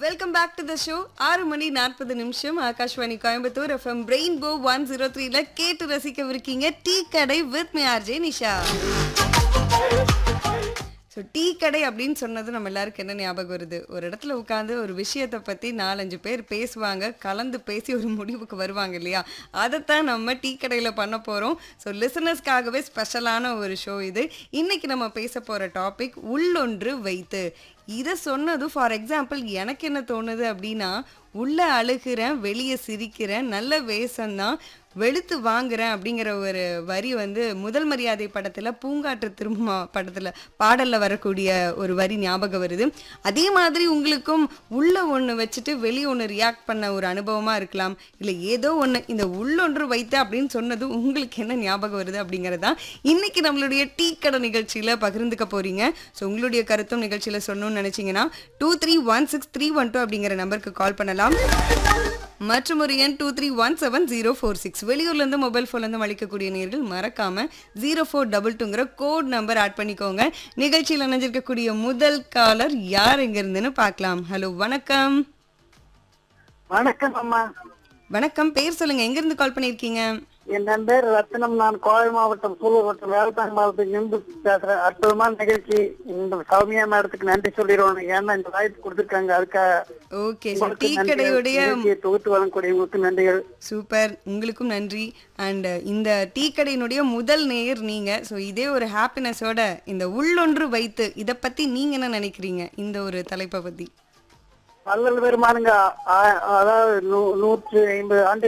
Welcome back to the show ஆறு மணி நாற்பது நிமிஷம் Akashvani Coimbatore FM rainbow one zero த்ரீல கேட்டு ரசிக்கவிருக்கீங்க டீ கடை with me RJ Nisha so tea கடை அப்படின்னு சொன்னது நம்ம எல்லாருக்கும் என்ன ஞாபகம் வருது ஒரு இடத்துல உட்காந்து ஒரு விஷயத்தை பற்றி நாலஞ்சு பேர் பேசுவாங்க கலந்து பேசி ஒரு முடிவுக்கு வருவாங்க இல்லையா அதைத்தான் நம்ம டீ கடையில் பண்ண போகிறோம் ஸோ லிசனர்ஸ்க்காகவே ஸ்பெஷலான ஒரு ஷோ இது இன்னைக்கு நம்ம பேச போகிற டாபிக் உள்ளொன்று வைத்து இதை சொன்னது ஃபார் எக்ஸாம்பிள் எனக்கு என்ன தோணுது அப்படின்னா உள்ள அழுகிறேன் வெளியே சிரிக்கிறேன் நல்ல வேஷம்தான் வெளுத்து வாங்குறேன் அப்படிங்கிற ஒரு வரி வந்து முதல் மரியாதை படத்தில் பூங்காற்று திரும்ப படத்தில் பாடலில் வரக்கூடிய ஒரு வரி ஞாபகம் வருது அதே மாதிரி உங்களுக்கும் உள்ள ஒன்று வச்சுட்டு வெளியே ஒன்று ரியாக்ட் பண்ண ஒரு அனுபவமாக இருக்கலாம் இல்லை ஏதோ ஒன்று இந்த உள்ளொன்று வைத்து அப்படின்னு சொன்னது உங்களுக்கு என்ன ஞாபகம் வருது அப்படிங்கிறது தான் இன்னைக்கு நம்மளுடைய டீ கடை நிகழ்ச்சியில் பகிர்ந்துக்க போறீங்க ஸோ உங்களுடைய கருத்தும் நிகழ்ச்சியில் சொல்லணும்னு நினச்சிங்கன்னா two three one six three one two அப்படிங்கிற நம்பருக்கு கால் பண்ணலாம் மற்றும் ஒரு எண் two three one seven zero four six வெளியூர்லேருந்து மொபைல் ஃபோன்லேருந்து அளிக்கக்கூடிய நேர்கள் மறக்காம ஜீரோ ஃபோர் டபுள் டூங்கிற கோட் நம்பர் ஆட் பண்ணிக்கோங்க நிகழ்ச்சியில் இணைஞ்சிருக்கக்கூடிய முதல் காலர் யார் எங்க இருந்துன்னு பார்க்கலாம் ஹலோ வணக்கம் வணக்கம் அம்மா வணக்கம் பேர் சொல்லுங்க எங்க இருந்து கால் பண்ணியிருக்கீங்க என் பேர் ரத்னம் நான் கோவை மாவட்டம் சூலூர் வட்டம் வேலத்தாங்க மாவட்டத்தில் இருந்து பேசுறேன் அற்புதமான நிகழ்ச்சி இந்த சௌமியா மேடத்துக்கு நன்றி சொல்லிடுவோம் ஏன்னா இந்த வாய்ப்பு கொடுத்துருக்காங்க அதுக்காக ஓகே ஸோ உங்களுக்கு டீ நன்றிகள். கடையுடைய நிகழ்ச்சியை தொகுத்து வழங்கக்கூடியவங்களுக்கு நன்றிகள் சூப்பர் உங்களுக்கும் நன்றி அண்ட் இந்த டீ கடையினுடைய முதல் நேயர் நீங்க ஸோ இதே ஒரு ஹாப்பினஸோட இந்த உள்ளொன்று வைத்து இதை பத்தி நீங்க என்ன நினைக்கிறீங்க இந்த ஒரு தலைப்பை பத்தி பல்லல் பெருமானுங்க ஆ- அதாவது நூ- நூற்று ஐம்பது ஆண்டு